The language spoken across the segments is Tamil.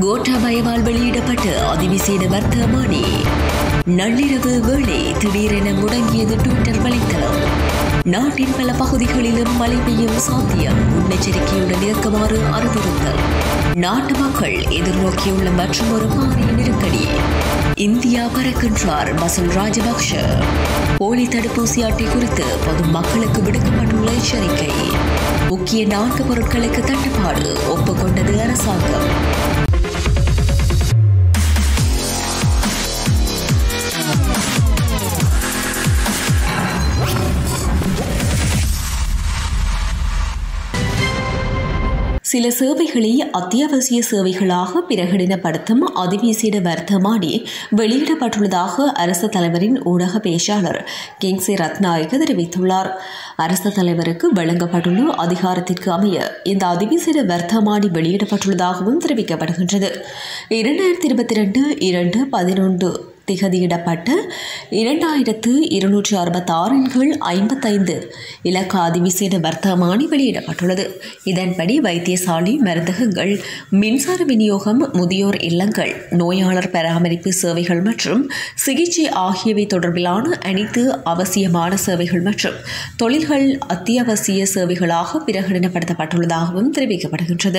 கோட்டாபயவால் வெளியிடப்பட்ட அதிவிசேட வர்த்தமானி நள்ளிரவு வேளை திடீரென முடங்கியது ட்விட்டர் வலைத்தளம் நாட்டின் பல பகுதிகளிலும் மழை பெய்யும் சாத்தியம் முன்னெச்சரிக்கையுடன் இருக்குமாறு அறிவுறுத்தல் நாட்டு மக்கள் எதிர்நோக்கியுள்ள மற்றொரு பாரிய நெருக்கடி இந்தியா பறக்கின்றார் பசல் ராஜபக்ஷ போலி தடுப்பூசி அட்டை குறித்து பொதுமக்களுக்கு விடுக்கப்பட்டுள்ள எச்சரிக்கை முக்கிய நான்கு பொருட்களுக்கு தட்டுப்பாடு ஒப்புக்கொண்டது அரசாங்கம் சில சேவைகளை அத்தியாவசிய சேவைகளாக பிரகடனப்படுத்தும் அதிவிசேட வர்த்தமானி வெளியிடப்பட்டுள்ளதாக அரசு தலைவரின் ஊடக பேச்சாளர் கிங்ஸி ரத்நாயக்க தெரிவித்துள்ளார் அரசு தலைவருக்கு வழங்கப்பட்டுள்ள அதிகாரத்திற்கு அமைய இந்த அதிவிசேட வர்த்தமானி வெளியிடப்பட்டுள்ளதாகவும் தெரிவிக்கப்படுகின்றது இரண்டாயிரத்தி இருபத்தி ரெண்டு இரண்டு பதினொன்று திகதியிடப்பட்ட இரண்டாயிரத்து இருநூற்றி அறுபத்தாறின் கீழ் ஐம்பத்தைந்து இலக்க அதிவிசேட வர்த்தமானி வெளியிடப்பட்டுள்ளது இதன்படி வைத்தியசாலை மருந்தகங்கள் மின்சார விநியோகம் முதியோர் இல்லங்கள் நோயாளர் பராமரிப்பு சேவைகள் மற்றும் சிகிச்சை ஆகியவை தொடர்பிலான அனைத்து அவசியமான சேவைகள் மற்றும் தொழில்கள் அத்தியாவசிய சேவைகளாக பிரகடனப்படுத்தப்பட்டுள்ளதாகவும் தெரிவிக்கப்படுகின்றது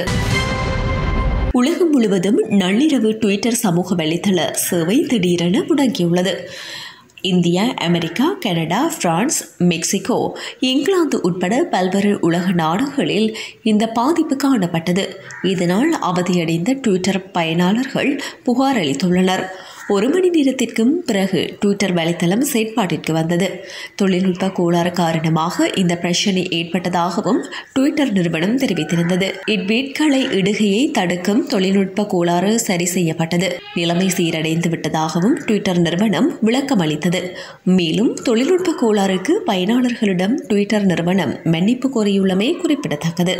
உலகம் முழுவதும் நள்ளிரவு ட்விட்டர் சமூக வலைதள சேவை திடீரென முடங்கியுள்ளது India America Canada France Mexico England உட்பட பல்வேறு உலக நாடுகளில் இந்த பாதிப்பு காணப்பட்டது இதனால் அவதியடைந்த ட்விட்டர் பயனாளர்கள் புகார் அளித்துள்ளனர் ஒரு மணி நேரத்திற்கும் பிறகு ட்விட்டர் வலைத்தளம் செயற்பாட்டிற்கு வந்தது தொழில்நுட்ப கோளாறு காரணமாக இந்த பிரச்சினை ஏற்பட்டதாகவும் ட்விட்டர் நிறுவனம் தெரிவித்திருந்தது இட்வீட்களை இடுகையை தடுக்கும் தொழில்நுட்ப கோளாறு சரி செய்யப்பட்டது நிலைமை சீரடைந்து விட்டதாகவும் ட்விட்டர் நிறுவனம் விளக்கம் அளித்தது மேலும் தொழில்நுட்ப கோளாறுக்கு பயனாளர்களிடம் ட்விட்டர் நிறுவனம் மன்னிப்பு கோரியுள்ளமை குறிப்பிடத்தக்கது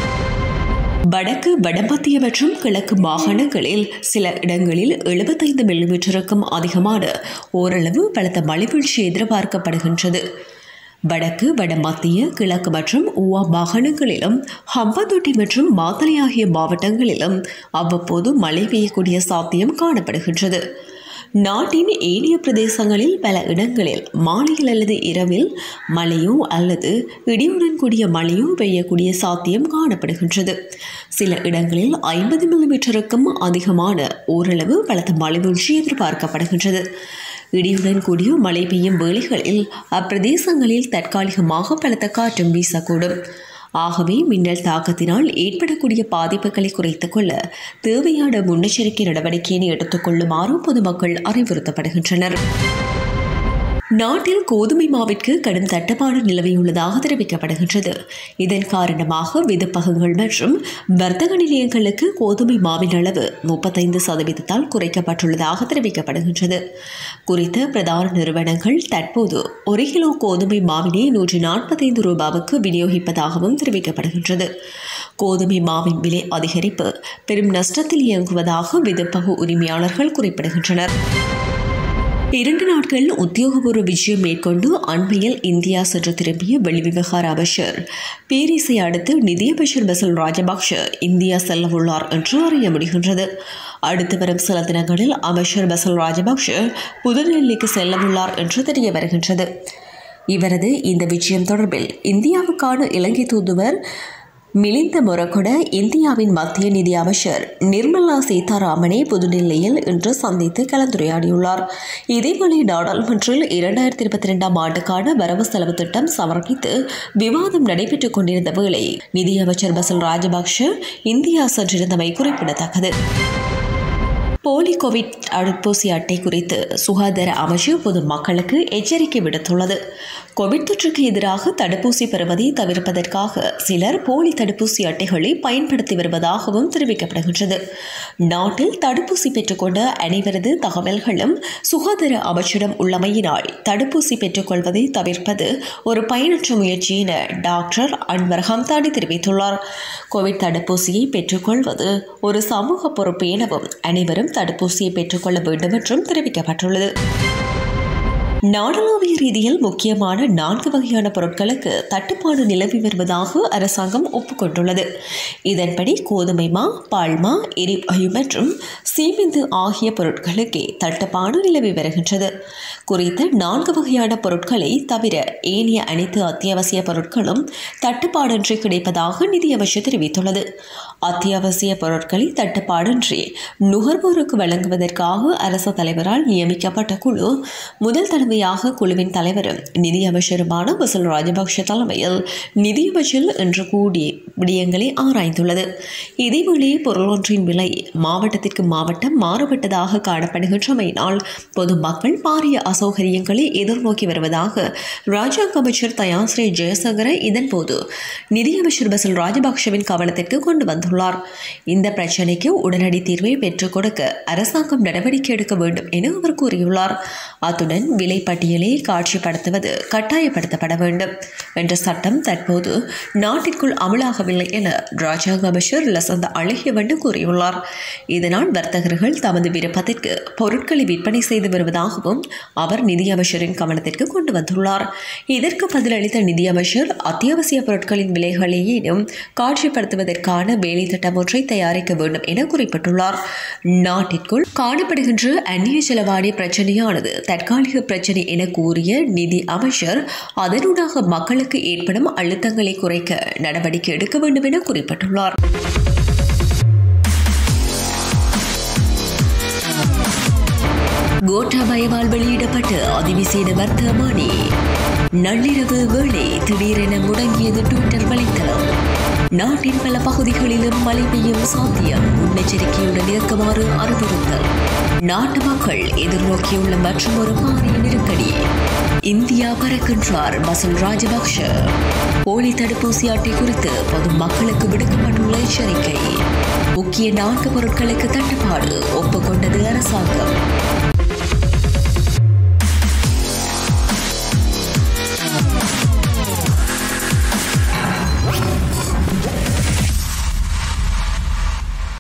வடக்கு வடமத்திய மற்றும் கிழக்கு மாகாணங்களில் சில இடங்களில் எழுபத்தைந்து மில்லிமீட்டருக்கும் அதிகமான ஓரளவு பலத்த மழைவீழ்ச்சி எதிர்பார்க்கப்படுகின்றது வடக்கு வடமத்திய கிழக்கு மற்றும் ஊவா மாகாணங்களிலும் ஹம்பந்தோட்டி மற்றும் மாத்தளை ஆகிய மாவட்டங்களிலும் அவ்வப்போது மழை பெய்யக்கூடிய சாத்தியம் காணப்படுகின்றது நாட்டின் ஏனைய பிரதேசங்களில் பல இடங்களில் மாலையில் அல்லது இரவில் மழையோ அல்லது இடியுடன் கூடிய மழையோ பெய்யக்கூடிய சாத்தியம் காணப்படுகின்றது சில இடங்களில் ஐம்பது மில்லிமீட்டருக்கும் அதிகமான ஓரளவு பலத்த மழை வீழ்ச்சி எதிர்பார்க்கப்படுகின்றது இடியுடன் கூடிய மழை பெய்யும் வேளைகளில் அப்பிரதேசங்களில் தற்காலிகமாக பலத்த காற்றும் வீசக்கூடும் ஆகவே மின்னல் தாக்கத்தினால் ஏற்படக்கூடிய பாதிப்புகளை குறைத்துக் கொள்ள தேவையான முன்னெச்சரிக்கை நடவடிக்கையினை எடுத்துக்கொள்ளுமாறு பொதுமக்கள் அறிவுறுத்தப்படுகின்றனர் நாட்டில் கோதுமை மாவிற்கு கடும் தட்டுப்பாடு நிலவியுள்ளதாக தெரிவிக்கப்படுகின்றது இதன் காரணமாக விதுப்பகங்கள் மற்றும் வர்த்தக நிலையங்களுக்கு கோதுமை மாவின் அளவு முப்பத்தைந்து சதவீதத்தால் குறைக்கப்பட்டுள்ளதாக தெரிவிக்கப்படுகின்றது குறித்த பிரதான நிறுவனங்கள் தற்போது ஒரு கிலோ கோதுமை மாவினை நூற்றி நாற்பத்தைந்து ரூபாவுக்கு விநியோகிப்பதாகவும் தெரிவிக்கப்படுகின்றது கோதுமை மாவின் விலை அதிகரிப்பு பெரும் நஷ்டத்தில் இயங்குவதாக விதுப்பக உரிமையாளர்கள் குறிப்பிடுகின்றனர் இரண்டு நாட்கள் உத்தியோகபூர்வ விஜயம் மேற்கொண்டு அண்மையில் இந்தியா சென்று திரும்பிய வெளிவிவகார அமைச்சர் பீரிஸை அடுத்து நிதியமைச்சர் பசல் ராஜபக்ஷ இந்தியா செல்ல உள்ளார் என்று அறிய முடிகின்றது அடுத்து வரும் சில தினங்களில் அமைச்சர் பசல் ராஜபக்ஷ புதுடெல்லிக்கு செல்ல உள்ளார் என்று தெரிய வருகின்றது இவரது இந்த விஜயம் தொடர்பில் இந்தியாவுக்கான இலங்கை தூதுவர் மிலிந்த மொரகொட இந்தியாவின் மத்திய நிதி அமைச்சர் நிர்மலா சீதாராமனை புதுடில்லியில் இன்று சந்தித்து கலந்துரையாடியுள்ளார் இதேவேளை நாடாளுமன்றில் இரண்டாயிரத்தி இருபத்தி ரெண்டாம் ஆண்டுக்கான வரவு செலவு திட்டம் சமர்ப்பித்து விவாதம் நடைபெற்றுக் கொண்டிருந்த வேளை நிதியமைச்சர் பசல் ராஜபக்ஷ இந்தியா சென்றிருந்தமை குறிப்பிடத்தக்கது போலி கோவிட் தடுப்பூசி அட்டை குறித்து சுகாதார அமைச்சு பொதுமக்களுக்கு எச்சரிக்கை விடுத்துள்ளது கோவிட் தொற்றுக்கு எதிராக தடுப்பூசி பெறுவதை தவிர்ப்பதற்காக சிலர் போலி தடுப்பூசி அட்டைகளை பயன்படுத்தி வருவதாகவும் தெரிவிக்கப்படுகின்றது நாட்டில் தடுப்பூசி பெற்றுக்கொண்ட அனைவரது தகவல்களும் சுகாதார அமைச்சிடம் உள்ளமையினால் தடுப்பூசி பெற்றுக்கொள்வதை தவிர்ப்பது ஒரு பயனற்ற முயற்சி என டாக்டர் அன்வர் ஹம்தானி தெரிவித்துள்ளார் கோவிட் தடுப்பூசியை பெற்றுக்கொள்வது ஒரு சமூக பொறுப்பு எனவும் அனைவரும் தடுப்பூசியை பெற்றுக்கொள்ள வேண்டும் என்றும் தெரிவிக்கப்பட்டுள்ளது நாடளாவிய ரீதியில் முக்கியமான நான்கு வகையான பொருட்களுக்கு தட்டுப்பாடு நிலவி வருவதாக அரசாங்கம் ஒப்புக்கொண்டுள்ளது இதன்படி கோதுமை மா பால்மா எரிவாயு மற்றும் சீமெந்து ஆகிய பொருட்களுக்கே தட்டுப்பாடு நிலவி வருகின்றது குறித்த நான்கு வகையான பொருட்களை தவிர ஏனைய அனைத்து அத்தியாவசிய பொருட்களும் தட்டுப்பாடின்றி கிடைப்பதாக நிதியமைச்சர் தெரிவித்துள்ளது அத்தியாவசிய பொருட்களை தட்டுப்பாடின்றி நுகர்வோருக்கு வழங்குவதற்காக அரசு தலைவரால் நியமிக்கப்பட்ட குழு முதல் தலைமையாக குழுவின் தலைவரும் நிதியமைச்சருமான பசல் ராஜபக்ஷ தலைமையில் நிதியமைச்சர் இன்று கூடி விடயங்களை ஆராய்ந்துள்ளது இதேவேளை பொருள் ஒன்றின் விலை மாவட்டத்திற்கு மாவட்டம் மாறுபட்டதாக காணப்படுகின்றமையினால் பொதுமக்கள் பாரிய அசௌகரியங்களை எதிர்நோக்கி வருவதாக ராஜாங்க அமைச்சர் தயாஸ்ரீ ஜெயசங்கர இதன்போது நிதியமைச்சர் பசல் ராஜபக்ஷவின் கவனத்திற்கு கொண்டு வந்துள்ளார் இந்த பிரச்சினைக்கு உடனடி தீர்வை பெற்றுக் கொடுக்க அரசாங்கம் நடவடிக்கை எடுக்க வேண்டும் என அவர் கூறியுள்ளார் அத்துடன் விலை பட்டியலை காட்சிப்படுத்துவது கட்டாயப்படுத்தப்பட வேண்டும் என்ற சட்டம் தற்போது நாட்டிற்குள் அமலாகவில்லை என ராஜாங்க அமைச்சர் லசந்த அழகியவண்டு கூறியுள்ளார் இதனால் வர்த்தகர்கள் தமது விருப்பத்திற்கு பொருட்களை விற்பனை செய்து வருவதாகவும் அவர் நிதியமைச்சரின் கவனத்திற்கு கொண்டு வந்துள்ளார் இதற்கு பதிலளித்த நிதியமைச்சர் அத்தியாவசிய பொருட்களின் விலைகளையேனும் காட்சிப்படுத்துவதற்கான வேலை திட்டம் ஒன்றை தயாரிக்க வேண்டும் என குறிப்பிட்டுள்ளார் நாட்டிற்குள் காணப்படுகின்ற அந்நிய செலவாணி பிரச்சனையானது தற்காலிக பிரச்சனை என கூறிய நிதி அமைச்சர் அதனூடாக மக்களுக்கு ஏற்படும் அழுத்தங்களை குறைக்க நடவடிக்கை எடுக்க வேண்டும் என குறிப்பிட்டுள்ளார் கோட்டாபயவால் வெளியிடப்பட்ட அதிவிசேட வர்த்தமானி நள்ளிரவு வேளை திடீரென முடங்கியது ட்விட்டர் வலைத்தளம் நாட்டின் பல பகுதிகளிலும் மழை பெய்யும் சாத்தியம் முன்னெச்சரிக்கையுடன் இருக்குமாறு அறிவுறுத்தல் நாட்டு மக்கள் எதிர்நோக்கியுள்ள மற்றொரு பாரிய நெருக்கடி இந்தியா பறக்கின்றார் பசுல் ராஜபக்ஷ போலி தடுப்பூசி அட்டை குறித்து பொதுமக்களுக்கு விடுக்கப்பட்டுள்ள எச்சரிக்கை முக்கிய நான்கு பொருட்களுக்கு தட்டுப்பாடு ஒப்புக்கொண்டது அரசாங்கம்